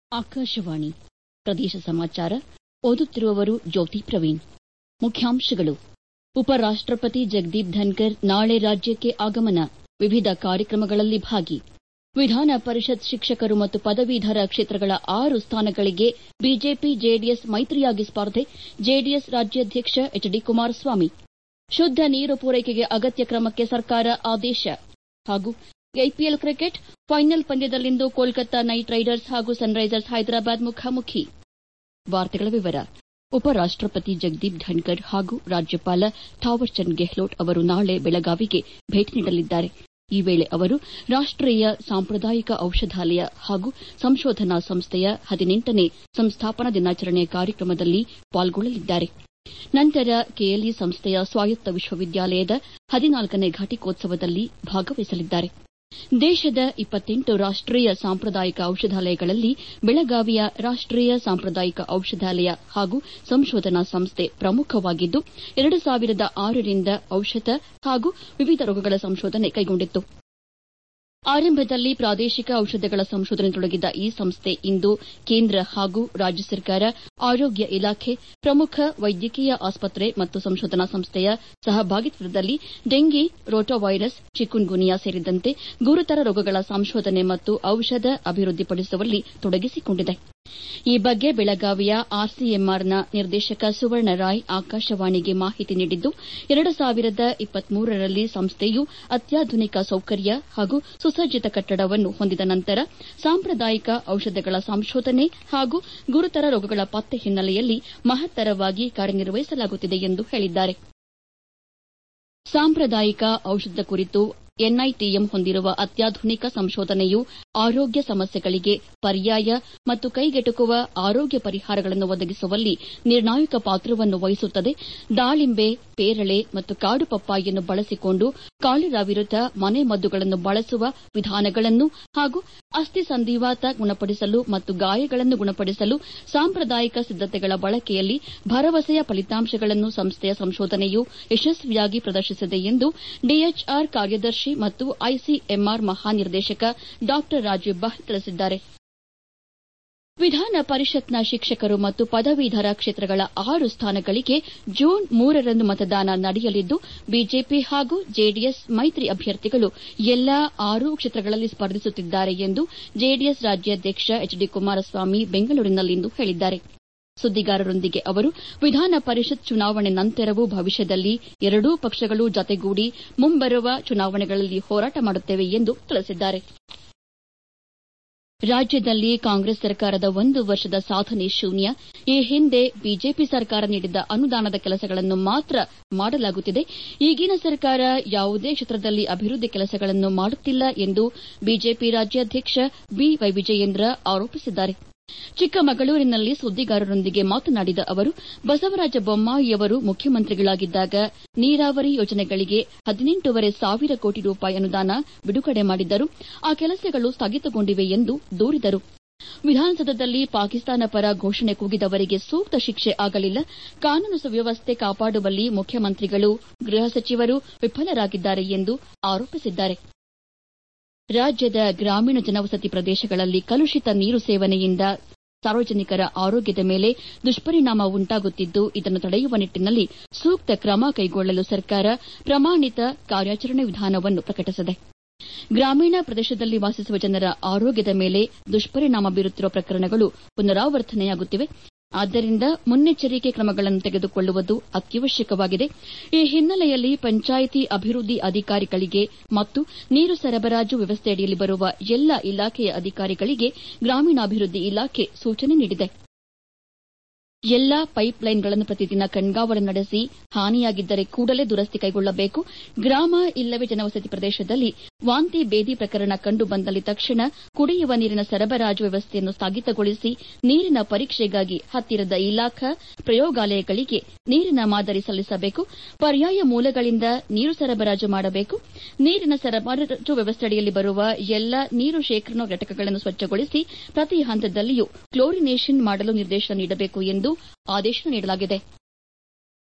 ಆಕಾಶವಾಣಿ ಪ್ರದೇಶ ಸಮಾಚಾರ ಓದುತ್ತಿರುವವರು ಜ್ಯೋತಿ ಪ್ರವೀಣ್ ಮುಖ್ಯಾಂಶಗಳು ಉಪರಾಷ್ಟಪತಿ ಜಗದೀಪ್ ಧನ್ಕರ್ ನಾಳೆ ರಾಜ್ಯಕ್ಕೆ ಆಗಮನ ವಿವಿಧ ಕಾರ್ಯಕ್ರಮಗಳಲ್ಲಿ ಭಾಗಿ ವಿಧಾನ ಪರಿಷತ್ ಶಿಕ್ಷಕರು ಮತ್ತು ಪದವೀಧರ ಕ್ಷೇತ್ರಗಳ ಆರು ಸ್ಥಾನಗಳಿಗೆ ಬಿಜೆಪಿ ಜೆಡಿಎಸ್ ಮೈತ್ರಿಯಾಗಿ ಸ್ಪರ್ಧೆ ಜೆಡಿಎಸ್ ರಾಜ್ಯಾಧ್ಯಕ್ಷ ಎಚ್ ಡಿ ಕುಮಾರಸ್ವಾಮಿ ಶುದ್ದ ನೀರು ಪೂರೈಕೆಗೆ ಅಗತ್ಯ ಕ್ರಮಕ್ಕೆ ಸರ್ಕಾರ ಆದೇಶ ಹಾಗೂ ಐಪಿಎಲ್ ಕ್ರಿಕೆಟ್ ಫೈನಲ್ ಪಂದ್ಯದಲ್ಲಿಂದು ಕೋಲ್ಕತಾ ನೈಟ್ ರೈಡರ್ಸ್ ಹಾಗೂ ಸನ್ರೈಸರ್ಸ್ ಹೈದರಾಬಾದ್ ಮುಖಾಮುಖಿ ಉಪರಾಷ್ಟಪತಿ ಜಗದೀಪ್ ಧನ್ಕರ್ ಹಾಗೂ ರಾಜ್ಯಪಾಲ ಥಾವರ್ ಚಂದ್ ಗೆಹ್ಲೋಟ್ ಅವರು ನಾಳೆ ಬೆಳಗಾವಿಗೆ ಭೇಟಿ ನೀಡಲಿದ್ದಾರೆ ಈ ವೇಳೆ ಅವರು ರಾಷ್ಟೀಯ ಸಾಂಪ್ರದಾಯಿಕ ಔಷಧಾಲಯ ಹಾಗೂ ಸಂಶೋಧನಾ ಸಂಸ್ಥೆಯ ಹದಿನೆಂಟನೇ ಸಂಸ್ಥಾಪನಾ ದಿನಾಚರಣೆ ಕಾರ್ಯಕ್ರಮದಲ್ಲಿ ಪಾಲ್ಗೊಳ್ಳಲಿದ್ದಾರೆ ನಂತರ ಕೆಎಲ್ಇ ಸಂಸ್ಥೆಯ ಸ್ವಾಯತ್ತ ವಿಶ್ವವಿದ್ಯಾಲಯದ ಹದಿನಾಲ್ಕನೇ ಘಟಿಕೋತ್ಸವದಲ್ಲಿ ಭಾಗವಹಿಸಲಿದ್ದಾರೆ ದೇಶದ ಇಪ್ಪತ್ತೆಂಟು ರಾಷ್ಟೀಯ ಸಾಂಪ್ರದಾಯಿಕ ಔಷಧಾಲಯಗಳಲ್ಲಿ ಬೆಳಗಾವಿಯ ರಾಷ್ಟೀಯ ಸಾಂಪ್ರದಾಯಿಕ ಔಷಧಾಲಯ ಹಾಗೂ ಸಂಶೋಧನಾ ಸಂಸ್ಥೆ ಪ್ರಮುಖವಾಗಿದ್ದು ಎರಡು ಸಾವಿರದ ಆರರಿಂದ ಔಷಧ ಹಾಗೂ ವಿವಿಧ ರೋಗಗಳ ಸಂಶೋಧನೆ ಕೈಗೊಂಡಿತ್ತು ಆರಂಭದಲ್ಲಿ ಪ್ರಾದೇಶಿಕ ಔಷಧಗಳ ಸಂಶೋಧನೆ ತೊಡಗಿದ್ದ ಈ ಸಂಸ್ಥೆ ಇಂದು ಕೇಂದ್ರ ಹಾಗೂ ರಾಜ್ಯ ಸರ್ಕಾರ ಆರೋಗ್ಯ ಇಲಾಖೆ ಪ್ರಮುಖ ವೈದ್ಯಕೀಯ ಆಸ್ಪತ್ರೆ ಮತ್ತು ಸಂಶೋಧನಾ ಸಂಸ್ಥೆಯ ಸಹಭಾಗಿತ್ವದಲ್ಲಿ ಡೆಂಗಿ ರೋಟಾವೈರಸ್ ಚಿಕುನ್ ಗುನಿಯಾ ಸೇರಿದಂತೆ ಗುರುತರ ರೋಗಗಳ ಸಂಶೋಧನೆ ಮತ್ತು ಔಷಧ ಅಭಿವೃದ್ದಿಪಡಿಸುವಲ್ಲಿ ತೊಡಗಿಸಿಕೊಂಡಿದೆ ಈ ಬಗ್ಗೆ ಬೆಳಗಾವಿಯ ಆರ್ಸಿಎಂಆರ್ನ ನಿರ್ದೇಶಕ ಸುವರ್ಣ ರಾಯ್ ಆಕಾಶವಾಣಿಗೆ ಮಾಹಿತಿ ನೀಡಿದ್ದು ಎರಡು ಸಾವಿರದ ಇಪ್ಪತ್ಮೂರರಲ್ಲಿ ಸಂಸ್ಥೆಯು ಅತ್ಯಾಧುನಿಕ ಸೌಕರ್ಯ ಹಾಗೂ ಸುಸಜ್ಜಿತ ಕಟ್ಟಡವನ್ನು ಹೊಂದಿದ ನಂತರ ಸಾಂಪ್ರದಾಯಿಕ ಔಷಧಗಳ ಸಂಶೋಧನೆ ಹಾಗೂ ಗುರುತರ ರೋಗಗಳ ಪತ್ತೆ ಹಿನ್ನೆಲೆಯಲ್ಲಿ ಮಹತ್ತರವಾಗಿ ಕಾರ್ಯನಿರ್ವಹಿಸಲಾಗುತ್ತಿದೆ ಎಂದು ಹೇಳಿದ್ದಾರೆ ಸಾಂಪ್ರದಾಯಿಕ ಔಷಧದ ಕುರಿತು ಎನ್ಐಟಿಎಂ ಹೊಂದಿರುವ ಅತ್ಯಾಧುನಿಕ ಸಂಶೋಧನೆಯು ಆರೋಗ್ಯ ಸಮಸ್ಯೆಗಳಿಗೆ ಪರ್ಯಾಯ ಮತ್ತು ಕೈಗೆಟುಕುವ ಆರೋಗ್ಯ ಪರಿಹಾರಗಳನ್ನು ಒದಗಿಸುವಲ್ಲಿ ನಿರ್ಣಾಯಕ ಪಾತ್ರವನ್ನು ವಹಿಸುತ್ತದೆ ದಾಳಿಂಬೆ ಪೇರಳೆ ಮತ್ತು ಕಾಡು ಪಪ್ಪಾಯಿಯನ್ನು ಬಳಸಿಕೊಂಡು ಕಾಲರಾ ವಿರುದ್ದ ಮನೆಮದ್ದುಗಳನ್ನು ಬಳಸುವ ವಿಧಾನಗಳನ್ನು ಹಾಗೂ ಅಸ್ಥಿ ಸಂಧಿವಾತ ಗುಣಪಡಿಸಲು ಮತ್ತು ಗಾಯಗಳನ್ನು ಗುಣಪಡಿಸಲು ಸಾಂಪ್ರದಾಯಿಕ ಸಿದ್ದತೆಗಳ ಬಳಕೆಯಲ್ಲಿ ಭರವಸೆಯ ಫಲಿತಾಂಶಗಳನ್ನು ಸಂಸ್ಥೆಯ ಸಂಶೋಧನೆಯು ಯಶಸ್ವಿಯಾಗಿ ಪ್ರದರ್ಶಿಸಿದೆ ಎಂದು ಡಿಎಚ್ಆರ್ ಕಾರ್ಯದರ್ಶಿ ಮತ್ತು ಐಸಿಎಂಆರ್ ಮಹಾನಿರ್ದೇಶಕ ಡಾ ರಾಜೀವ್ ಬಹಲ್ ತಿಳಿಸಿದ್ದಾರೆ ವಿಧಾನ ಪರಿಷತ್ನ ಶಿಕ್ಷಕರು ಮತ್ತು ಪದವೀಧರ ಕ್ಷೇತ್ರಗಳ ಆರು ಸ್ಥಾನಗಳಿಗೆ ಜೂನ್ ಮೂರರಂದು ಮತದಾನ ನಡೆಯಲಿದ್ದು ಬಿಜೆಪಿ ಹಾಗೂ ಜೆಡಿಎಸ್ ಮೈತ್ರಿ ಅಭ್ಯರ್ಥಿಗಳು ಎಲ್ಲಾ ಆರೂ ಕ್ಷೇತ್ರಗಳಲ್ಲಿ ಸ್ಪರ್ಧಿಸುತ್ತಿದ್ದಾರೆ ಎಂದು ಜೆಡಿಎಸ್ ರಾಜ್ಯಾಧ್ಯಕ್ಷ ಎಚ್ ಡಿ ಕುಮಾರಸ್ವಾಮಿ ಬೆಂಗಳೂರಿನಲ್ಲಿಂದು ಹೇಳಿದ್ದಾರೆ ಸುದ್ದಿಗಾರರೊಂದಿಗೆ ಅವರು ವಿಧಾನ ಪರಿಷತ್ ಚುನಾವಣೆ ನಂತರವೂ ಭವಿಷ್ಯದಲ್ಲಿ ಎರಡೂ ಪಕ್ಷಗಳು ಜತೆಗೂಡಿ ಮುಂಬರುವ ಚುನಾವಣೆಗಳಲ್ಲಿ ಹೋರಾಟ ಮಾಡುತ್ತೇವೆ ಎಂದು ತಿಳಿಸಿದ್ದಾರೆ ರಾಜ್ಯದಲ್ಲಿ ಕಾಂಗ್ರೆಸ್ ಸರ್ಕಾರದ ಒಂದು ವರ್ಷದ ಸಾಧನೆ ಶೂನ್ಯ ಈ ಹಿಂದೆ ಬಿಜೆಪಿ ಸರ್ಕಾರ ನೀಡಿದ್ದ ಅನುದಾನದ ಕೆಲಸಗಳನ್ನು ಮಾತ್ರ ಮಾಡಲಾಗುತ್ತಿದೆ ಈಗಿನ ಸರ್ಕಾರ ಯಾವುದೇ ಕ್ಷೇತ್ರದಲ್ಲಿ ಅಭಿವೃದ್ದಿ ಕೆಲಸಗಳನ್ನು ಮಾಡುತ್ತಿಲ್ಲ ಎಂದು ಬಿಜೆಪಿ ರಾಜ್ಯಾಧ್ಯಕ್ಷ ಬಿವೈ ವಿಜಯೇಂದ್ರ ಆರೋಪಿಸಿದ್ದಾರೆ ಚಿಕ್ಕಮಗಳೂರಿನಲ್ಲಿ ಸುದ್ದಿಗಾರರೊಂದಿಗೆ ಮಾತನಾಡಿದ ಅವರು ಬಸವರಾಜ ಬೊಮ್ಮಾಯಿಯವರು ಮುಖ್ಯಮಂತ್ರಿಗಳಾಗಿದ್ದಾಗ ನೀರಾವರಿ ಯೋಜನೆಗಳಿಗೆ ಹದಿನೆಂಟೂವರೆ ಸಾವಿರ ಕೋಟಿ ರೂಪಾಯಿ ಅನುದಾನ ಬಿಡುಗಡೆ ಮಾಡಿದ್ದರು ಆ ಕೆಲಸಗಳು ಸ್ಥಗಿತಗೊಂಡಿವೆ ಎಂದು ದೂರಿದರು ವಿಧಾನಸೌಧದಲ್ಲಿ ಪಾಕಿಸ್ತಾನ ಪರ ಘೋಷಣೆ ಕೂಗಿದವರಿಗೆ ಸೂಕ್ತ ಶಿಕ್ಷೆ ಆಗಲಿಲ್ಲ ಕಾನೂನು ಸುವ್ಯವಸ್ಥೆ ಕಾಪಾಡುವಲ್ಲಿ ಮುಖ್ಯಮಂತ್ರಿಗಳು ಗೃಹ ಸಚಿವರು ವಿಫಲರಾಗಿದ್ದಾರೆ ಎಂದು ಆರೋಪಿಸಿದ್ದಾರೆ ರಾಜ್ಯದ ಗ್ರಾಮೀಣ ಜನವಸತಿ ಪ್ರದೇಶಗಳಲ್ಲಿ ಕಲುಷಿತ ನೀರು ಸೇವನೆಯಿಂದ ಸಾರ್ವಜನಿಕರ ಆರೋಗ್ಯದ ಮೇಲೆ ದುಷ್ಪರಿಣಾಮ ಉಂಟಾಗುತ್ತಿದ್ದು ಇದನ್ನು ತಡೆಯುವ ನಿಟ್ಟಿನಲ್ಲಿ ಸೂಕ್ತ ಕ್ರಮ ಕೈಗೊಳ್ಳಲು ಸರ್ಕಾರ ಪ್ರಮಾಣಿತ ಕಾರ್ಯಾಚರಣೆ ವಿಧಾನವನ್ನು ಪ್ರಕಟಿಸಿದೆ ಗ್ರಾಮೀಣ ಪ್ರದೇಶದಲ್ಲಿ ವಾಸಿಸುವ ಜನರ ಆರೋಗ್ಯದ ಮೇಲೆ ದುಷ್ಪರಿಣಾಮ ಬೀರುತ್ತಿರುವ ಪ್ರಕರಣಗಳು ಪುನರಾವರ್ತನೆಯಾಗುತ್ತಿವೆ ಆದ್ದರಿಂದ ಮುನ್ನೆಚ್ಚರಿಕೆ ಕ್ರಮಗಳನ್ನು ತೆಗೆದುಕೊಳ್ಳುವುದು ಅತ್ಯವಶ್ಯಕವಾಗಿದೆ ಈ ಹಿನ್ನೆಲೆಯಲ್ಲಿ ಪಂಚಾಯಿತಿ ಅಭಿವೃದ್ದಿ ಅಧಿಕಾರಿಗಳಿಗೆ ಮತ್ತು ನೀರು ಸರಬರಾಜು ವ್ಯವಸ್ಥೆಯಡಿಯಲ್ಲಿ ಬರುವ ಎಲ್ಲಾ ಇಲಾಖೆಯ ಅಧಿಕಾರಿಗಳಿಗೆ ಗ್ರಾಮೀಣಾಭಿವೃದ್ದಿ ಇಲಾಖೆ ಸೂಚನೆ ನೀಡಿದೆ ಎಲ್ಲಾ ಪೈಪ್ಲೈನ್ಗಳನ್ನು ಪ್ರತಿದಿನ ಕಣ್ಗಾವಲು ನಡೆಸಿ ಹಾನಿಯಾಗಿದ್ದರೆ ಕೂಡಲೇ ದುರಸ್ತಿ ಕೈಗೊಳ್ಳಬೇಕು ಗ್ರಾಮ ಇಲ್ಲವೇ ಜನವಸತಿ ಪ್ರದೇಶದಲ್ಲಿ ವಾಂತಿ ಬೇದಿ ಪ್ರಕರಣ ಕಂಡು ಬಂದಲ್ಲಿ ತಕ್ಷಣ ಕುಡಿಯುವ ನೀರಿನ ಸರಬರಾಜು ವ್ಯವಸ್ಥೆಯನ್ನು ಸ್ಥಗಿತಗೊಳಿಸಿ ನೀರಿನ ಪರೀಕ್ಷೆಗಾಗಿ ಹತ್ತಿರದ ಇಲಾಖಾ ಪ್ರಯೋಗಾಲಯಗಳಿಗೆ ನೀರಿನ ಮಾದರಿ ಸಲ್ಲಿಸಬೇಕು ಪರ್ಯಾಯ ಮೂಲಗಳಿಂದ ನೀರು ಸರಬರಾಜು ಮಾಡಬೇಕು ನೀರಿನ ಸರಬರಾಜು ವ್ಯವಸ್ಥೆಯಡಿಯಲ್ಲಿ ಬರುವ ಎಲ್ಲಾ ನೀರು ಶೇಖರಣಾ ಘಟಕಗಳನ್ನು ಸ್ವಚ್ಛಗೊಳಿಸಿ ಪ್ರತಿ ಹಂತದಲ್ಲಿಯೂ ಕ್ಲೋರಿನೇಷನ್ ಮಾಡಲು ನಿರ್ದೇಶನ ನೀಡಬೇಕು ಎಂದು ಆದೇಶ ನೀಡಲಾಗಿದೆ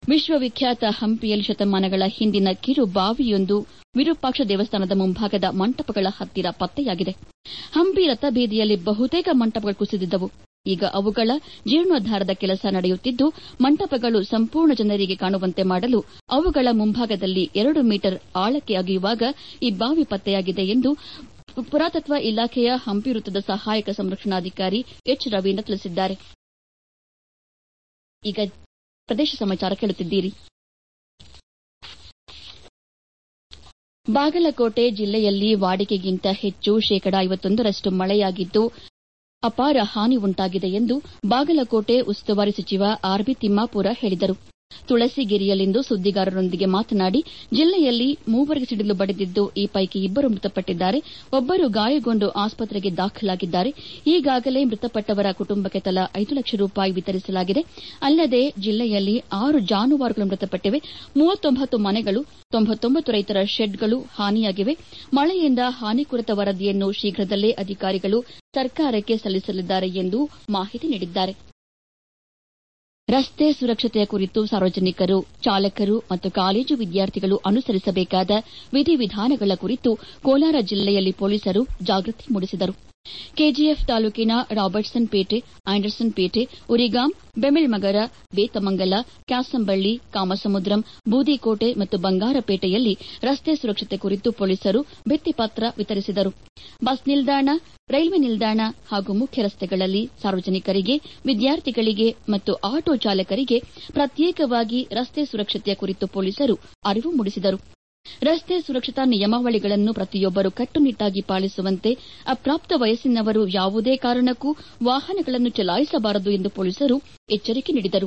ವಿಶ್ವವಿಖ್ಯಾತ ಹಂಪಿಯಲ್ಲಿ ಶತಮಾನಗಳ ಹಿಂದಿನ ಕಿರು ಬಾವಿಯೊಂದು ವಿರೂಪಾಕ್ಷ ದೇವಸ್ಥಾನದ ಮುಂಭಾಗದ ಮಂಟಪಗಳ ಹತ್ತಿರ ಪತ್ತೆಯಾಗಿದೆ ಹಂಪಿ ರಥಬೀದಿಯಲ್ಲಿ ಬಹುತೇಕ ಮಂಟಪಗಳು ಕುಸಿದಿದ್ದವು ಈಗ ಅವುಗಳ ಜೀರ್ಣೋದ್ದಾರದ ಕೆಲಸ ನಡೆಯುತ್ತಿದ್ದು ಮಂಟಪಗಳು ಸಂಪೂರ್ಣ ಜನರಿಗೆ ಕಾಣುವಂತೆ ಮಾಡಲು ಅವುಗಳ ಮುಂಭಾಗದಲ್ಲಿ ಎರಡು ಮೀಟರ್ ಆಳಕ್ಕೆ ಅಗೆಯುವಾಗ ಈ ಬಾವಿ ಪತ್ತೆಯಾಗಿದೆ ಎಂದು ಪುರಾತತ್ವ ಇಲಾಖೆಯ ಹಂಪಿ ವೃತ್ತದ ಸಹಾಯಕ ಸಂರಕ್ಷಣಾಧಿಕಾರಿ ಎಚ್ ರವೀಂದ್ರ ತಿಳಿಸಿದ್ದಾರೆ ಈಗ ಪ್ರದೇಶ ಸಮಾಚಾರ ಕೇಳುತ್ತಿದ್ದೀರಿ ಬಾಗಲಕೋಟೆ ಜಿಲ್ಲೆಯಲ್ಲಿ ವಾಡಿಕೆಗಿಂತ ಹೆಚ್ಚು ಶೇಕಡಾ ಐವತ್ತೊಂದರಷ್ಟು ಮಳೆಯಾಗಿದ್ದು ಅಪಾರ ಹಾನಿ ಉಂಟಾಗಿದೆ ಎಂದು ಬಾಗಲಕೋಟೆ ಉಸ್ತುವಾರಿ ಸಚಿವ ಆರ್ ಬಿ ತಿಮ್ಮಾಪುರ ಹೇಳಿದರು ತುಳಸಿಗಿರಿಯಲ್ಲಿಂದು ಸುದ್ದಿಗಾರರೊಂದಿಗೆ ಮಾತನಾಡಿ ಜಿಲ್ಲೆಯಲ್ಲಿ ಮೂವರಿಗೆ ಸಿಡಿಲು ಬಡಿದಿದ್ದು ಈ ಪೈಕಿ ಇಬ್ಬರು ಮೃತಪಟ್ಟಿದ್ದಾರೆ ಒಬ್ಬರು ಗಾಯಗೊಂಡು ಆಸ್ಪತ್ರೆಗೆ ದಾಖಲಾಗಿದ್ದಾರೆ ಈಗಾಗಲೇ ಮೃತಪಟ್ಟವರ ಕುಟುಂಬಕ್ಕೆ ತಲಾ ಐದು ಲಕ್ಷ ರೂಪಾಯಿ ವಿತರಿಸಲಾಗಿದೆ ಅಲ್ಲದೆ ಜಿಲ್ಲೆಯಲ್ಲಿ ಆರು ಜಾನುವಾರುಗಳು ಮೃತಪಟ್ಟಿವೆ ಮೂವತ್ತೊಂಬತ್ತು ಮನೆಗಳು ತೊಂಬತ್ತೊಂಬತ್ತು ರೈತರ ಶೆಡ್ಗಳು ಹಾನಿಯಾಗಿವೆ ಮಳೆಯಿಂದ ಹಾನಿ ಕುರಿತ ವರದಿಯನ್ನು ಶೀಘ್ರದಲ್ಲೇ ಅಧಿಕಾರಿಗಳು ಸರ್ಕಾರಕ್ಕೆ ಸಲ್ಲಿಸಲಿದ್ದಾರೆ ಎಂದು ಮಾಹಿತಿ ನೀಡಿದ್ದಾರೆ ರಸ್ತೆ ಸುರಕ್ಷತೆಯ ಕುರಿತು ಸಾರ್ವಜನಿಕರು ಚಾಲಕರು ಮತ್ತು ಕಾಲೇಜು ವಿದ್ಯಾರ್ಥಿಗಳು ಅನುಸರಿಸಬೇಕಾದ ವಿಧಿವಿಧಾನಗಳ ಕುರಿತು ಕೋಲಾರ ಜಿಲ್ಲೆಯಲ್ಲಿ ಪೊಲೀಸರು ಜಾಗೃತಿ ಮೂಡಿಸಿದರು ಕೆಜಿಎಫ್ ತಾಲೂಕಿನ ರಾಬರ್ಟ್ಸನ್ ಪೇಟೆ ಆಂಡರ್ಸನ್ ಪೇಟೆ ಉರಿಗಾಂ ಬೆಮಿಳ್ಮಗರ ಬೇತಮಂಗಲ ಕ್ಯಾಸಂಬಳ್ಳಿ ಕಾಮಸಮುದ್ರಂ ಬೂದಿಕೋಟೆ ಮತ್ತು ಬಂಗಾರಪೇಟೆಯಲ್ಲಿ ರಸ್ತೆ ಸುರಕ್ಷತೆ ಕುರಿತು ಪೊಲೀಸರು ಭಿತ್ತಿಪತ್ರ ವಿತರಿಸಿದರು ಬಸ್ ನಿಲ್ದಾಣ ರೈಲ್ವೆ ನಿಲ್ದಾಣ ಹಾಗೂ ಮುಖ್ಯ ರಸ್ತೆಗಳಲ್ಲಿ ಸಾರ್ವಜನಿಕರಿಗೆ ವಿದ್ಯಾರ್ಥಿಗಳಿಗೆ ಮತ್ತು ಆಟೋ ಚಾಲಕರಿಗೆ ಪ್ರತ್ಯೇಕವಾಗಿ ರಸ್ತೆ ಸುರಕ್ಷತೆಯ ಕುರಿತು ಪೊಲೀಸರು ಅರಿವು ಮೂಡಿಸಿದರು ರಸ್ತೆ ಸುರಕ್ಷತಾ ನಿಯಮಾವಳಿಗಳನ್ನು ಪ್ರತಿಯೊಬ್ಬರು ಕಟ್ಟುನಿಟ್ಟಾಗಿ ಪಾಲಿಸುವಂತೆ ಅಪ್ರಾಪ್ತ ವಯಸ್ಸಿನವರು ಯಾವುದೇ ಕಾರಣಕ್ಕೂ ವಾಹನಗಳನ್ನು ಚಲಾಯಿಸಬಾರದು ಎಂದು ಪೊಲೀಸರು ಎಚ್ಚರಿಕೆ ನೀಡಿದರು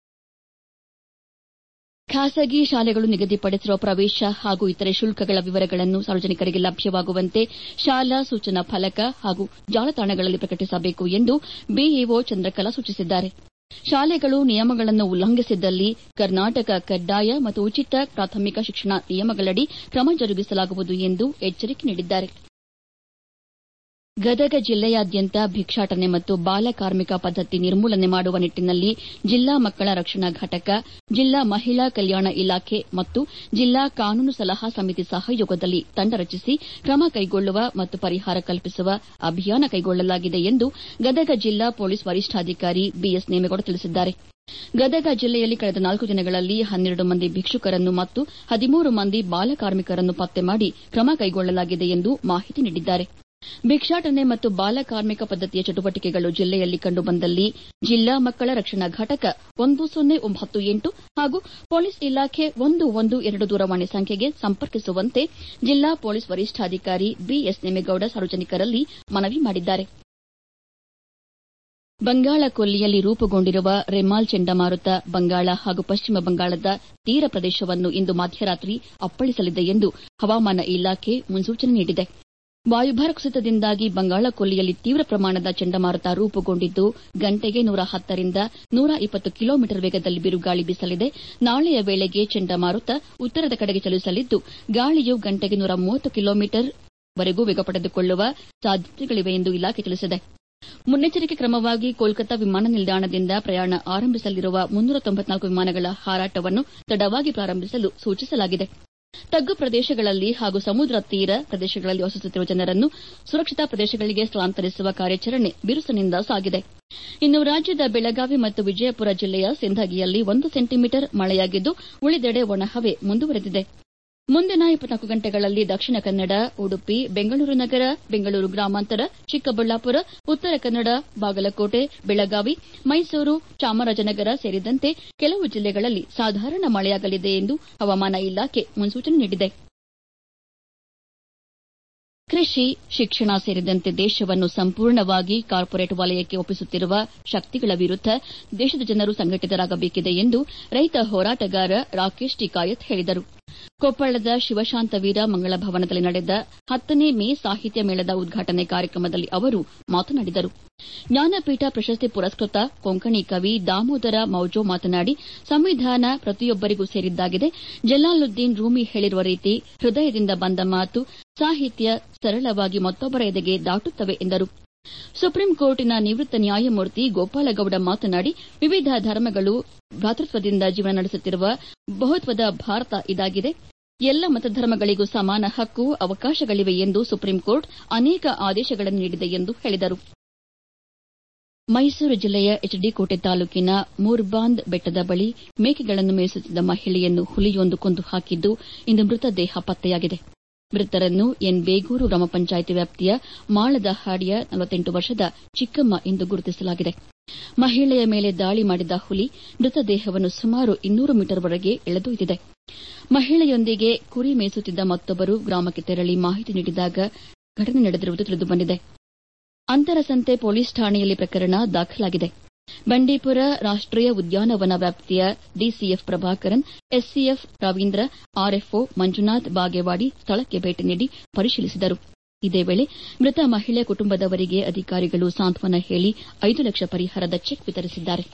ಖಾಸಗಿ ಶಾಲೆಗಳು ನಿಗದಿಪಡಿಸಿರುವ ಪ್ರವೇಶ ಹಾಗೂ ಇತರೆ ಶುಲ್ಕಗಳ ವಿವರಗಳನ್ನು ಸಾರ್ವಜನಿಕರಿಗೆ ಲಭ್ಯವಾಗುವಂತೆ ಶಾಲಾ ಸೂಚನಾ ಫಲಕ ಹಾಗೂ ಜಾಲತಾಣಗಳಲ್ಲಿ ಪ್ರಕಟಿಸಬೇಕು ಎಂದು ಬಿಇಒ ಚಂದ್ರಕಲಾ ಸೂಚಿಸಿದ್ದಾರೆ ಶಾಲೆಗಳು ನಿಯಮಗಳನ್ನು ಉಲ್ಲಂಘಿಸಿದ್ದಲ್ಲಿ ಕರ್ನಾಟಕ ಕಡ್ಡಾಯ ಮತ್ತು ಉಚಿತ ಪ್ರಾಥಮಿಕ ಶಿಕ್ಷಣ ನಿಯಮಗಳಡಿ ಕ್ರಮ ಜರುಗಿಸಲಾಗುವುದು ಎಂದು ಎಚ್ಚರಿಕೆ ನೀಡಿದ್ದಾರೆ ಗದಗ ಜಿಲ್ಲೆಯಾದ್ಯಂತ ಭಿಕ್ಷಾಟನೆ ಮತ್ತು ಬಾಲ ಕಾರ್ಮಿಕ ಪದ್ದತಿ ನಿರ್ಮೂಲನೆ ಮಾಡುವ ನಿಟ್ಟಿನಲ್ಲಿ ಜಿಲ್ಲಾ ಮಕ್ಕಳ ರಕ್ಷಣಾ ಘಟಕ ಜಿಲ್ಲಾ ಮಹಿಳಾ ಕಲ್ಯಾಣ ಇಲಾಖೆ ಮತ್ತು ಜಿಲ್ಲಾ ಕಾನೂನು ಸಲಹಾ ಸಮಿತಿ ಸಹಯೋಗದಲ್ಲಿ ತಂಡ ರಚಿಸಿ ಕ್ರಮ ಕೈಗೊಳ್ಳುವ ಮತ್ತು ಪರಿಹಾರ ಕಲ್ಪಿಸುವ ಅಭಿಯಾನ ಕೈಗೊಳ್ಳಲಾಗಿದೆ ಎಂದು ಗದಗ ಜಿಲ್ಲಾ ಪೊಲೀಸ್ ವರಿಷ್ಠಾಧಿಕಾರಿ ಬಿಎಸ್ ನೇಮೇಗೌಡ ತಿಳಿಸಿದ್ದಾರೆ ಗದಗ ಜಿಲ್ಲೆಯಲ್ಲಿ ಕಳೆದ ನಾಲ್ಕು ದಿನಗಳಲ್ಲಿ ಹನ್ನೆರಡು ಮಂದಿ ಭಿಕ್ಷುಕರನ್ನು ಮತ್ತು ಹದಿಮೂರು ಮಂದಿ ಬಾಲ ಕಾರ್ಮಿಕರನ್ನು ಪತ್ತೆ ಮಾಡಿ ಕ್ರಮ ಕೈಗೊಳ್ಳಲಾಗಿದೆ ಎಂದು ಮಾಹಿತಿ ನೀಡಿದ್ದಾರೆ ಭಿಕ್ಷಾಟನೆ ಮತ್ತು ಬಾಲ ಕಾರ್ಮಿಕ ಪದ್ದತಿಯ ಚಟುವಟಿಕೆಗಳು ಜಿಲ್ಲೆಯಲ್ಲಿ ಕಂಡುಬಂದಲ್ಲಿ ಜಿಲ್ಲಾ ಮಕ್ಕಳ ರಕ್ಷಣಾ ಘಟಕ ಒಂದು ಸೊನ್ನೆ ಒಂಬತ್ತು ಎಂಟು ಹಾಗೂ ಪೊಲೀಸ್ ಇಲಾಖೆ ಒಂದು ಒಂದು ಎರಡು ದೂರವಾಣಿ ಸಂಖ್ಯೆಗೆ ಸಂಪರ್ಕಿಸುವಂತೆ ಜಿಲ್ಲಾ ಪೊಲೀಸ್ ವರಿಷ್ಠಾಧಿಕಾರಿ ಬಿಎಸ್ ನೇಮೇಗೌಡ ಸಾರ್ವಜನಿಕರಲ್ಲಿ ಮನವಿ ಮಾಡಿದ್ದಾರೆ ಬಂಗಾಳ ಕೊಲ್ಲಿಯಲ್ಲಿ ರೂಪುಗೊಂಡಿರುವ ರೆಮಾಲ್ ಚಂಡಮಾರುತ ಬಂಗಾಳ ಹಾಗೂ ಪಶ್ಚಿಮ ಬಂಗಾಳದ ತೀರ ಪ್ರದೇಶವನ್ನು ಇಂದು ಮಧ್ಯರಾತ್ರಿ ಅಪ್ಪಳಿಸಲಿದೆ ಎಂದು ಹವಾಮಾನ ಇಲಾಖೆ ಮುನ್ಸೂಚನೆ ನೀಡಿದೆ ವಾಯುಭಾರ ಕುಸಿತದಿಂದಾಗಿ ಬಂಗಾಳ ಕೊಲ್ಲಿಯಲ್ಲಿ ತೀವ್ರ ಪ್ರಮಾಣದ ಚಂಡಮಾರುತ ರೂಪುಗೊಂಡಿದ್ದು ಗಂಟೆಗೆ ನೂರ ಹತ್ತರಿಂದ ನೂರ ಇಪ್ಪತ್ತು ಕಿಲೋಮೀಟರ್ ವೇಗದಲ್ಲಿ ಬಿರುಗಾಳಿ ಬೀಸಲಿದೆ ನಾಳೆಯ ವೇಳೆಗೆ ಚಂಡಮಾರುತ ಉತ್ತರದ ಕಡೆಗೆ ಚಲಿಸಲಿದ್ದು ಗಾಳಿಯು ಗಂಟೆಗೆ ನೂರ ಮೂವತ್ತು ಕಿಲೋಮೀಟರ್ ವರೆಗೂ ವೇಗ ಪಡೆದುಕೊಳ್ಳುವ ಸಾಧ್ಯತೆಗಳಿವೆ ಎಂದು ಇಲಾಖೆ ತಿಳಿಸಿದೆ ಮುನ್ನೆಚ್ಚರಿಕೆ ಕ್ರಮವಾಗಿ ಕೋಲ್ಕತಾ ವಿಮಾನ ನಿಲ್ದಾಣದಿಂದ ಪ್ರಯಾಣ ಆರಂಭಿಸಲಿರುವ ಮುನ್ನೂರ ತೊಂಬತ್ನಾಲ್ಕು ವಿಮಾನಗಳ ಹಾರಾಟವನ್ನು ತಡವಾಗಿ ಪ್ರಾರಂಭಿಸಲು ಸೂಚಿಸಲಾಗಿದೆ ತಗ್ಗು ಪ್ರದೇಶಗಳಲ್ಲಿ ಹಾಗೂ ಸಮುದ್ರ ತೀರ ಪ್ರದೇಶಗಳಲ್ಲಿ ವಾಸಿಸುತ್ತಿರುವ ಜನರನ್ನು ಸುರಕ್ಷಿತ ಪ್ರದೇಶಗಳಿಗೆ ಸ್ಥಳಾಂತರಿಸುವ ಕಾರ್ಯಾಚರಣೆ ಬಿರುಸಿನಿಂದ ಸಾಗಿದೆ ಇನ್ನು ರಾಜ್ಯದ ಬೆಳಗಾವಿ ಮತ್ತು ವಿಜಯಪುರ ಜಿಲ್ಲೆಯ ಸಿಂಧಗಿಯಲ್ಲಿ ಒಂದು ಸೆಂಟಿಮೀಟರ್ ಮಳೆಯಾಗಿದ್ದು ಉಳಿದೆಡೆ ಒಣಹವೆ ಮುಂದುವರೆದಿದೆ ಮುಂದಿನ ಇಪ್ಪತ್ನಾಲ್ಕು ಗಂಟೆಗಳಲ್ಲಿ ದಕ್ಷಿಣ ಕನ್ನಡ ಉಡುಪಿ ಬೆಂಗಳೂರು ನಗರ ಬೆಂಗಳೂರು ಗ್ರಾಮಾಂತರ ಚಿಕ್ಕಬಳ್ಳಾಪುರ ಉತ್ತರ ಕನ್ನಡ ಬಾಗಲಕೋಟೆ ಬೆಳಗಾವಿ ಮೈಸೂರು ಚಾಮರಾಜನಗರ ಸೇರಿದಂತೆ ಕೆಲವು ಜಿಲ್ಲೆಗಳಲ್ಲಿ ಸಾಧಾರಣ ಮಳೆಯಾಗಲಿದೆ ಎಂದು ಹವಾಮಾನ ಇಲಾಖೆ ಮುನ್ಸೂಚನೆ ನೀಡಿದೆ ಕೃಷಿ ಶಿಕ್ಷಣ ಸೇರಿದಂತೆ ದೇಶವನ್ನು ಸಂಪೂರ್ಣವಾಗಿ ಕಾರ್ಪೊರೇಟ್ ವಲಯಕ್ಕೆ ಒಪ್ಪಿಸುತ್ತಿರುವ ಶಕ್ತಿಗಳ ವಿರುದ್ದ ದೇಶದ ಜನರು ಸಂಘಟಿತರಾಗಬೇಕಿದೆ ಎಂದು ರೈತ ಹೋರಾಟಗಾರ ರಾಕೇಶ್ ಟಿಕಾಯತ್ ಹೇಳಿದರು ಕೊಪ್ಪಳದ ಶಿವಶಾಂತವೀರ ಮಂಗಳ ಭವನದಲ್ಲಿ ನಡೆದ ಹತ್ತನೇ ಮೇ ಸಾಹಿತ್ಯ ಮೇಳದ ಉದ್ಘಾಟನೆ ಕಾರ್ಯಕ್ರಮದಲ್ಲಿ ಅವರು ಮಾತನಾಡಿದರು ಜ್ಞಾನಪೀಠ ಪ್ರಶಸ್ತಿ ಪುರಸ್ಕೃತ ಕೊಂಕಣಿ ಕವಿ ದಾಮೋದರ ಮೌಜೋ ಮಾತನಾಡಿ ಸಂವಿಧಾನ ಪ್ರತಿಯೊಬ್ಬರಿಗೂ ಸೇರಿದ್ದಾಗಿದೆ ಜಲಾಲುದ್ದೀನ್ ರೂಮಿ ಹೇಳಿರುವ ರೀತಿ ಹೃದಯದಿಂದ ಬಂದ ಮಾತು ಸಾಹಿತ್ಯ ಸರಳವಾಗಿ ಮತ್ತೊಬ್ಬರ ಎದೆಗೆ ದಾಟುತ್ತವೆ ಎಂದರು ಸುಪ್ರೀಂ ಕೋರ್ಟಿನ ನಿವೃತ್ತ ನ್ಯಾಯಮೂರ್ತಿ ಗೋಪಾಲಗೌಡ ಮಾತನಾಡಿ ವಿವಿಧ ಧರ್ಮಗಳು ಭ್ರಾತೃತ್ವದಿಂದ ಜೀವನ ನಡೆಸುತ್ತಿರುವ ಬಹುತ್ವದ ಭಾರತ ಇದಾಗಿದೆ ಎಲ್ಲ ಮತಧರ್ಮಗಳಿಗೂ ಸಮಾನ ಹಕ್ಕು ಅವಕಾಶಗಳಿವೆ ಎಂದು ಸುಪ್ರೀಂ ಕೋರ್ಟ್ ಅನೇಕ ಆದೇಶಗಳನ್ನು ನೀಡಿದೆ ಎಂದು ಹೇಳಿದರು ಮೈಸೂರು ಜಿಲ್ಲೆಯ ಎಚ್ಡಿ ಕೋಟೆ ತಾಲೂಕಿನ ಮೂರ್ಬಾಂದ್ ಬೆಟ್ಟದ ಬಳಿ ಮೇಕೆಗಳನ್ನು ಮೇಯಿಸುತ್ತಿದ್ದ ಮಹಿಳೆಯನ್ನು ಹುಲಿಯೊಂದು ಕೊಂದು ಹಾಕಿದ್ದು ಇಂದು ಮೃತದೇಹ ಪತ್ತೆಯಾಗಿದೆ ಮೃತರನ್ನು ಎನ್ ಬೇಗೂರು ಗ್ರಾಮ ಪಂಚಾಯಿತಿ ವ್ಯಾಪ್ತಿಯ ಮಾಳದ ಹಾಡಿಯ ವರ್ಷದ ಚಿಕ್ಕಮ್ಮ ಎಂದು ಗುರುತಿಸಲಾಗಿದೆ ಮಹಿಳೆಯ ಮೇಲೆ ದಾಳಿ ಮಾಡಿದ ಹುಲಿ ಮೃತದೇಹವನ್ನು ಸುಮಾರು ಇನ್ನೂರು ಮೀಟರ್ವರೆಗೆ ಎಳೆದೊಯ್ದಿದೆ ಮಹಿಳೆಯೊಂದಿಗೆ ಕುರಿ ಮೇಯಿಸುತ್ತಿದ್ದ ಮತ್ತೊಬ್ಬರು ಗ್ರಾಮಕ್ಕೆ ತೆರಳಿ ಮಾಹಿತಿ ನೀಡಿದಾಗ ಘಟನೆ ನಡೆದಿರುವುದು ತಿಳಿದುಬಂದಿದೆ ಅಂತರಸಂತೆ ಪೊಲೀಸ್ ಠಾಣೆಯಲ್ಲಿ ಪ್ರಕರಣ ದಾಖಲಾಗಿದೆ ಬಂಡೀಪುರ ರಾಷ್ಟೀಯ ಉದ್ಯಾನವನ ವ್ಯಾಪ್ತಿಯ DCF Prabhakaran SCF Ravindra RFO Manjunath Bagewadi ಸ್ಥಳಕ್ಕೆ ಭೇಟಿ ನೀಡಿ ಪರಿಶೀಲಿಸಿದರು ಇದೇ ವೇಳೆ ಮೃತ ಮಹಿಳೆ ಕುಟುಂಬದವರಿಗೆ ಅಧಿಕಾರಿಗಳು ಸಾಂತ್ವನ ಹೇಳಿ ಐದು ಲಕ್ಷ ಪರಿಹಾರದ ಚೆಕ್ ವಿತರಿಸಿದ್ದಾರೆ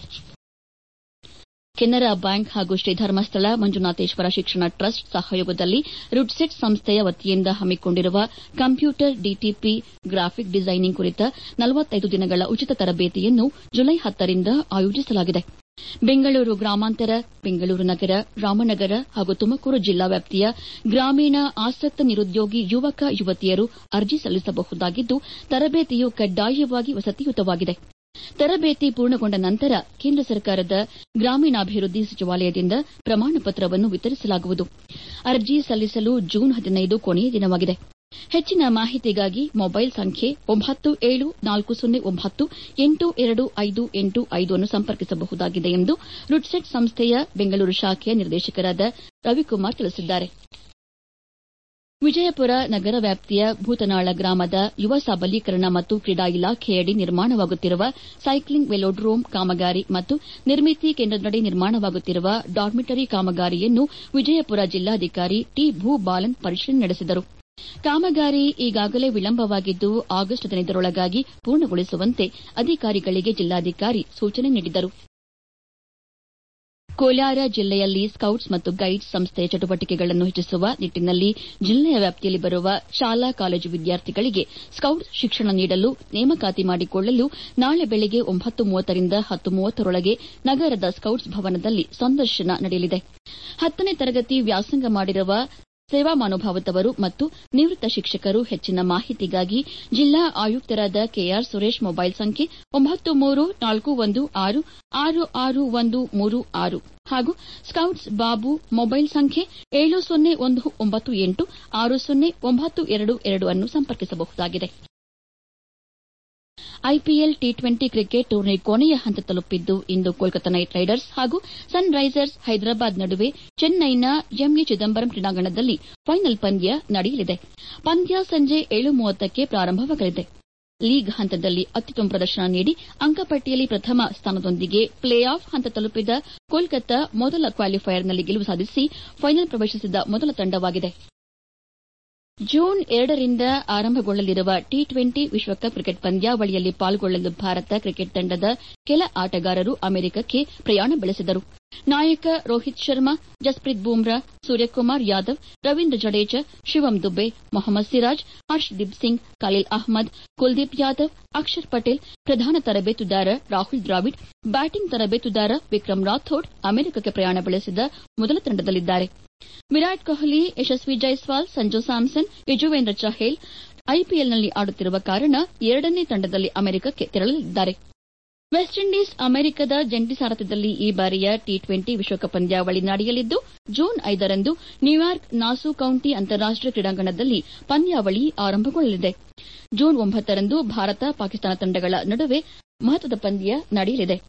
ಕೆನರಾ ಬ್ಯಾಂಕ್ ಹಾಗೂ ಶ್ರೀ ಧರ್ಮಸ್ಥಳ ಮಂಜುನಾಥೇಶ್ವರ ಶಿಕ್ಷಣ ಟ್ರಸ್ಟ್ ಸಹಯೋಗದಲ್ಲಿ ರುಡ್ಸೆಟ್ ಸಂಸ್ಥೆಯ ವತಿಯಿಂದ ಹಮ್ಮಿಕೊಂಡಿರುವ ಕಂಪ್ಯೂಟರ್ ಡಿಟಿಪಿ ಗ್ರಾಫಿಕ್ ಡಿಸೈನಿಂಗ್ ಕುರಿತ ನಲವತ್ತೈದು ದಿನಗಳ ಉಚಿತ ತರಬೇತಿಯನ್ನು ಜುಲೈ ಹತ್ತರಿಂದ ಆಯೋಜಿಸಲಾಗಿದೆ ಬೆಂಗಳೂರು ಗ್ರಾಮಾಂತರ ಬೆಂಗಳೂರು ನಗರ ರಾಮನಗರ ಹಾಗೂ ತುಮಕೂರು ಜಿಲ್ಲಾ ವ್ಯಾಪ್ತಿಯ ಗ್ರಾಮೀಣ ಆಸಕ್ತ ನಿರುದ್ಯೋಗಿ ಯುವಕ ಯುವತಿಯರು ಅರ್ಜಿ ಸಲ್ಲಿಸಬಹುದಾಗಿದ್ದು ತರಬೇತಿಯು ಕಡ್ಡಾಯವಾಗಿ ವಸತಿಯುತವಾಗಿದೆ ತರಬೇತಿ ಪೂರ್ಣಗೊಂಡ ನಂತರ ಕೇಂದ್ರ ಸರ್ಕಾರದ ಗ್ರಾಮೀಣಾಭಿವೃದ್ಧಿ ಸಚಿವಾಲಯದಿಂದ ಪ್ರಮಾಣ ಪತ್ರವನ್ನು ವಿತರಿಸಲಾಗುವುದು ಅರ್ಜಿ ಸಲ್ಲಿಸಲು ಜೂನ್ ಹದಿನೈದು ಕೊನೆಯ ದಿನವಾಗಿದೆ ಹೆಚ್ಚಿನ ಮಾಹಿತಿಗಾಗಿ ಮೊಬೈಲ್ ಸಂಖ್ಯೆ ಒಂಬತ್ತು ಏಳು ನಾಲ್ಕು ಸೊನ್ನೆ ಒಂಬತ್ತು ಎಂಟು ಎರಡು ಐದು ಎಂಟು ಐದು ಅನ್ನು ಸಂಪರ್ಕಿಸಬಹುದಾಗಿದೆ ಎಂದು ರುಡ್ಸೆಟ್ ಸಂಸ್ಥೆಯ ಬೆಂಗಳೂರು ಶಾಖೆಯ ನಿರ್ದೇಶಕರಾದ ರವಿಕುಮಾರ್ ತಿಳಿಸಿದ್ದಾರೆ ವಿಜಯಪುರ ನಗರ ವ್ಯಾಪ್ತಿಯ ಭೂತನಾಳ ಗ್ರಾಮದ ಯುವ ಸಬಲೀಕರಣ ಮತ್ತು ಕ್ರೀಡಾ ಇಲಾಖೆಯಡಿ ನಿರ್ಮಾಣವಾಗುತ್ತಿರುವ ಸೈಕ್ಲಿಂಗ್ ವೆಲೋಡ್ರೋಮ್ ಕಾಮಗಾರಿ ಮತ್ತು ನಿರ್ಮಿತಿ ಕೇಂದ್ರದಡಿ ನಿರ್ಮಾಣವಾಗುತ್ತಿರುವ ಡಾರ್ಮಿಟರಿ ಕಾಮಗಾರಿಯನ್ನು ವಿಜಯಪುರ ಜಿಲ್ಲಾಧಿಕಾರಿ ಟಿ ಭೂಬಾಲನ್ ಪರಿಶೀಲನೆ ನಡೆಸಿದರು ಕಾಮಗಾರಿ ಈಗಾಗಲೇ ವಿಳಂಬವಾಗಿದ್ದು ಆಗಸ್ಟ್ ಹದಿನೈದರೊಳಗಾಗಿ ಪೂರ್ಣಗೊಳಿಸುವಂತೆ ಅಧಿಕಾರಿಗಳಿಗೆ ಜಿಲ್ಲಾಧಿಕಾರಿ ಸೂಚನೆ ನೀಡಿದರು ಕೋಲಾರ ಜಿಲ್ಲೆಯಲ್ಲಿ ಸ್ಕೌಟ್ಸ್ ಮತ್ತು ಗೈಡ್ಸ್ ಸಂಸ್ಥೆಯ ಚಟುವಟಿಕೆಗಳನ್ನು ಹೆಚ್ಚಿಸುವ ನಿಟ್ಟಿನಲ್ಲಿ ಜಿಲ್ಲೆಯ ವ್ಯಾಪ್ತಿಯಲ್ಲಿ ಬರುವ ಶಾಲಾ ಕಾಲೇಜು ವಿದ್ಯಾರ್ಥಿಗಳಿಗೆ ಸ್ಕೌಟ್ಸ್ ಶಿಕ್ಷಣ ನೀಡಲು ನೇಮಕಾತಿ ಮಾಡಿಕೊಳ್ಳಲು ನಾಳೆ ಬೆಳಗ್ಗೆ ಒಂಬತ್ತು ಮೂವತ್ತರಿಂದ ಹತ್ತು ಮೂವತ್ತರೊಳಗೆ ನಗರದ ಸ್ಕೌಟ್ಸ್ ಭವನದಲ್ಲಿ ಸಂದರ್ಶನ ನಡೆಯಲಿದೆ ಹತ್ತನೇ ತರಗತಿ ವ್ಯಾಸಂಗ ಮಾಡಿರುವ ಸೇವಾ ಮನೋಭಾವದವರು ಮತ್ತು ನಿವೃತ್ತ ಶಿಕ್ಷಕರು ಹೆಚ್ಚಿನ ಮಾಹಿತಿಗಾಗಿ ಜಿಲ್ಲಾ ಆಯುಕ್ತರಾದ ಕೆಆರ್ ಸುರೇಶ್ ಮೊಬೈಲ್ ಸಂಖ್ಯೆ ಒಂಬತ್ತು ಮೂರು ನಾಲ್ಕು ಒಂದು ಆರು ಆರು ಆರು ಒಂದು ಮೂರು ಆರು ಹಾಗೂ ಸ್ಕೌಟ್ಸ್ ಬಾಬು ಮೊಬೈಲ್ ಸಂಖ್ಯೆ ಏಳು ಸೊನ್ನೆ ಒಂದು ಒಂಬತ್ತು ಎಂಟು ಆರು ಸೊನ್ನೆ ಒಂಬತ್ತು ಎರಡು ಎರಡು ಅನ್ನು ಸಂಪರ್ಕಿಸಬಹುದಾಗಿದೆ IPL T twenty cricket tourney ಕೊನೆಯ ಹಂತ ತಲುಪಿದ್ದು ಇಂದು ಕೋಲ್ಕತಾ ನೈಟ್ ರೈಡರ್ಸ್ ಹಾಗೂ ಸನ್ ರೈಸರ್ಸ್ ಹೈದರಾಬಾದ್ ನಡುವೆ ಚೆನ್ನೈನ ಎಂಎ ಚಿದಂಬರಂ ಕ್ರೀಡಾಂಗಣದಲ್ಲಿ ಫೈನಲ್ ಪಂದ್ಯ ನಡೆಯಲಿದೆ ಪಂದ್ಯ ಸಂಜೆ ಏಳು ಮೂವತ್ತಕ್ಕೆ ಪ್ರಾರಂಭವಾಗಲಿದೆ ಲೀಗ್ ಹಂತದಲ್ಲಿ ಅತ್ಯುತ್ತಮ ಪ್ರದರ್ಶನ ನೀಡಿ ಅಂಕಪಟ್ಟಿಯಲ್ಲಿ ಪ್ರಥಮ ಸ್ಥಾನದೊಂದಿಗೆ ಪ್ಲೇ ಆಫ್ ಹಂತ ತಲುಪಿದ ಕೋಲ್ಕತಾ ಮೊದಲ ಕ್ವಾಲಿಫೈಯರ್ನಲ್ಲಿ ಗೆಲುವು ಸಾಧಿಸಿ ಫೈನಲ್ ಪ್ರವೇಶಿಸಿದ ಮೊದಲ ತಂಡವಾಗಿದೆ ಜೂನ್ ಎರಡರಿಂದ ಆರಂಭಗೊಳ್ಳಲಿರುವ ಟಿ ಟ್ವೆಂಟಿ ವಿಶ್ವಕಪ್ ಕ್ರಿಕೆಟ್ ಪಂದ್ಯಾವಳಿಯಲ್ಲಿ ಪಾಲ್ಗೊಳ್ಳಲು ಭಾರತ ಕ್ರಿಕೆಟ್ ತಂಡದ ಕೆಲ ಆಟಗಾರರು ಅಮೆರಿಕಕ್ಕೆ ಪ್ರಯಾಣ ಬೆಳೆಸಿದರು ನಾಯಕ ರೋಹಿತ್ ಶರ್ಮಾ ಜಸ್ಪ್ರೀತ್ ಬೂಮ್ರಾ ಸೂರ್ಯಕುಮಾರ್ ಯಾದವ್ ರವೀಂದ್ರ ಜಡೇಜಾ ಶಿವಂ ದುಬೆ ಮೊಹಮ್ಮದ್ ಸಿರಾಜ್ ಹರ್ಷದೀಪ್ ಸಿಂಗ್ ಖಲೀಲ್ ಅಹ್ಮದ್ ಕುಲ್ದೀಪ್ ಯಾದವ್ ಅಕ್ಷರ್ ಪಟೇಲ್ ಪ್ರಧಾನ ತರಬೇತುದಾರ ರಾಹುಲ್ ದ್ರಾವಿಡ್ ಬ್ಯಾಟಿಂಗ್ ತರಬೇತುದಾರ ವಿಕ್ರಮ್ ರಾಥೋಡ್ ಅಮೆರಿಕಕ್ಕೆ ಪ್ರಯಾಣ ಬೆಳೆಸಿದ ಮೊದಲ ತಂಡದಲ್ಲಿದ್ದಾರೆ ವಿರಾಟ್ ಕೊಹ್ಲಿ ಯಶಸ್ವಿ ಜೈಸ್ವಾಲ್ ಸಂಜು ಸ್ಯಾಮ್ಸನ್ ಯಜುವೇಂದ್ರ ಚಹೇಲ್ ಐಪಿಎಲ್ನಲ್ಲಿ ಆಡುತ್ತಿರುವ ಕಾರಣ ಎರಡನೇ ತಂಡದಲ್ಲಿ ಅಮೆರಿಕಕ್ಕೆ ತೆರಳಲಿದ್ದಾರೆ ವೆಸ್ಟ್ ಇಂಡೀಸ್ ಅಮೆರಿಕದ ಜಂಟಿ ಸಾರಥ್ಯದಲ್ಲಿ ಈ ಬಾರಿಯ ಟಿ ಟ್ವೆಂಟಿ ವಿಶ್ವಕಪ್ ಪಂದ್ಯಾವಳಿ ನಡೆಯಲಿದ್ದು ಜೂನ್ ಐದರಂದು ನ್ಯೂಯಾರ್ಕ್ ನಾಸು ಕೌಂಟಿ ಅಂತಾರಾಷ್ಟೀಯ ಕ್ರೀಡಾಂಗಣದಲ್ಲಿ ಪಂದ್ಯಾವಳಿ ಆರಂಭಗೊಳ್ಳಲಿದೆ ಜೂನ್ ಒಂಬತ್ತರಂದು ಭಾರತ ಪಾಕಿಸ್ತಾನ ತಂಡಗಳ ನಡುವೆ ಮಹತ್ವದ ಪಂದ್ಯ ನಡೆಯಲಿದೆ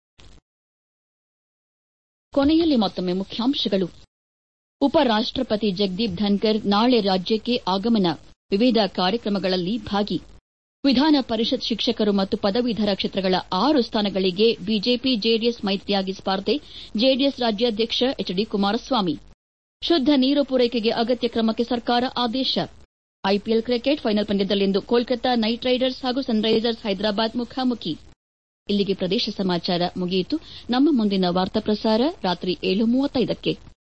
ಕೊನೆಯಲ್ಲಿ ಮತ್ತೊಮ್ಮೆ ಮುಖ್ಯಾಂಶಗಳು ಉಪರಾಷ್ಟಪತಿ ಜಗದೀಪ್ ಧನ್ಕರ್ ನಾಳೆ ರಾಜ್ಯಕ್ಕೆ ಆಗಮನ ವಿವಿಧ ಕಾರ್ಯಕ್ರಮಗಳಲ್ಲಿ ಭಾಗಿ ವಿಧಾನ ಪರಿಷತ್ ಶಿಕ್ಷಕರು ಮತ್ತು ಪದವೀಧರ ಕ್ಷೇತ್ರಗಳ ಆರು ಸ್ಥಾನಗಳಿಗೆ ಬಿಜೆಪಿ ಜೆಡಿಎಸ್ ಮೈತ್ರಿಯಾಗಿ ಸ್ಪರ್ಧೆ ಜೆಡಿಎಸ್ ರಾಜ್ಯಾಧ್ಯಕ್ಷ ಎಚ್ ಡಿ ಕುಮಾರಸ್ವಾಮಿ ಶುದ್ದ ನೀರು ಪೂರೈಕೆಗೆ ಅಗತ್ಯ ಕ್ರಮಕ್ಕೆ ಸರ್ಕಾರ ಆದೇಶ ಐಪಿಎಲ್ ಕ್ರಿಕೆಟ್ ಫೈನಲ್ ಪಂದ್ಯದಲ್ಲಿಂದು ಕೋಲ್ಕತಾ ನೈಟ್ ರೈಡರ್ಸ್ ಹಾಗೂ ಸನ್ರೈಸರ್ಸ್ ಹೈದರಾಬಾದ್ ಮುಖಾಮುಖಿ ಇಲ್ಲಿಗೆ ಪ್ರದೇಶ ಸಮಾಚಾರ ಮುಗಿಯಿತು ನಮ್ಮ ಮುಂದಿನ ವಾರ್ತಾ ಪ್ರಸಾರ ರಾತ್ರಿ ಏಳು ಮೂವತ್ತೈದಕ್ಕೆ